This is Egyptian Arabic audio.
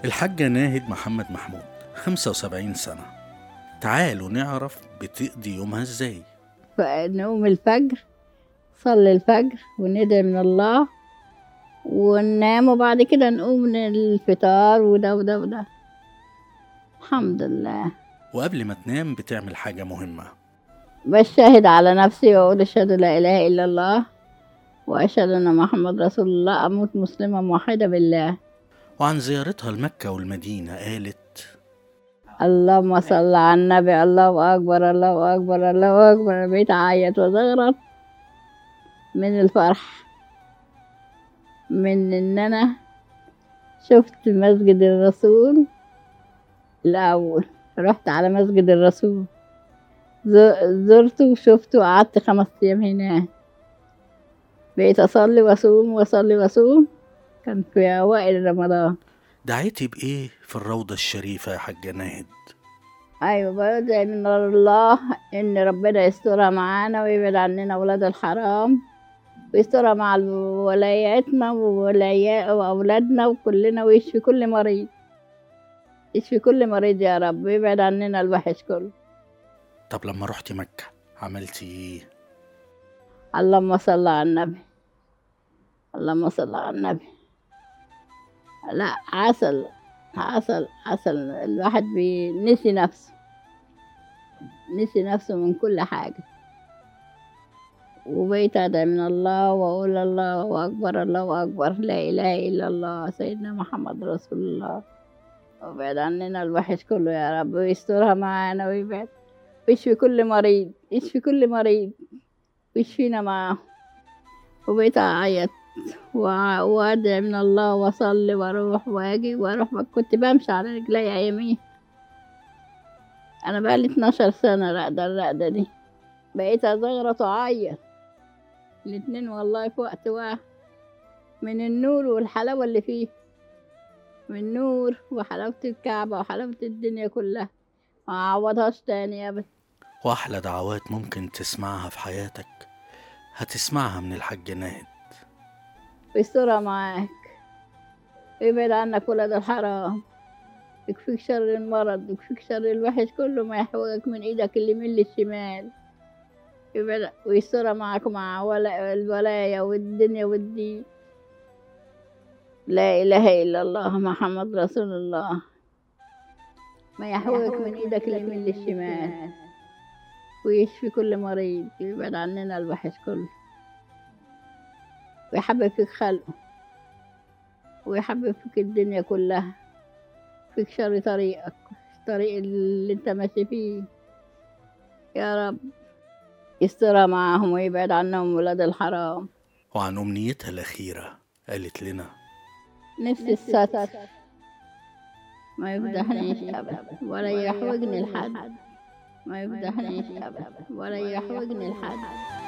الحاجة ناهد محمد محمود 75 سنة تعالوا نعرف بتقضي يومها ازاي فنقوم الفجر صلي الفجر وندعي من الله وننام وبعد كده نقوم من الفطار وده وده وده الحمد لله وقبل ما تنام بتعمل حاجة مهمة بشهد على نفسي وأقول أشهد لا إله إلا الله وأشهد أن محمد رسول الله أموت مسلمة موحدة بالله وعن زيارتها لمكة والمدينة قالت اللهم صل على النبي الله أكبر الله أكبر الله أكبر بقيت أعيط وزغرط من الفرح من إن أنا شفت مسجد الرسول الأول رحت على مسجد الرسول ز- زرته وشفته وقعدت خمس أيام هناك بقيت أصلي وأصوم وأصلي وأصوم كان في أوائل رمضان دعيتي بإيه في الروضة الشريفة يا حاجة ناهد أيوة بدعي من الله إن ربنا يسترها معانا ويبعد عننا ولاد الحرام ويسترها مع ولاياتنا وولايا- وأولادنا وكلنا ويشفي كل مريض يشفي كل مريض يا رب ويبعد عننا الوحش كله طب لما رحتي مكة عملتي ايه اللهم صل على النبي اللهم صل على النبي لا عسل عسل عسل الواحد بينسي نفسه نسي نفسه من كل حاجة وبقيت أدعي من الله وأقول الله أكبر الله أكبر لا إله إلا الله سيدنا محمد رسول الله وبعد عننا الوحش كله يا رب ويسترها معانا ويبعد ويشفي كل مريض يشفي كل مريض ويشفينا معاه وبقيت أعيط وأ- وأدعي من الله وأصلي وأروح وأجي وأروح كنت بمشي على رجلي أيامي أنا بقالي 12 سنة راقدة الرقدة دي بقيت أزغرط وأعيط الاتنين والله في وقت واحد من النور والحلاوة اللي فيه من نور وحلاوة الكعبة وحلاوة الدنيا كلها ما أعوضهاش تاني أبدا وأحلى دعوات ممكن تسمعها في حياتك هتسمعها من الحاجة ناهد ويسترها معاك ويبعد عنك ولاد الحرام يكفيك شر المرض يكفيك شر الوحش كله ما يحوجك من ايدك اليمين للشمال يبعد ويسترها معاك مع ولا الولاية والدنيا والدين لا إله إلا الله محمد رسول الله ما يحوجك من ايدك اليمين للشمال ويشفي كل مريض ويبعد عننا الوحش كله ويحبب فيك خلقه ويحبب فيك الدنيا كلها فيك شر طريقك الطريق اللي انت ماشي فيه يا رب يسترها معاهم ويبعد عنهم ولاد الحرام وعن أمنيتها الأخيرة قالت لنا نفسي الستر ما يفضحنيش أبدا ولا يحوجني لحد ما يفضحنيش أبدا ولا يحوجني لحد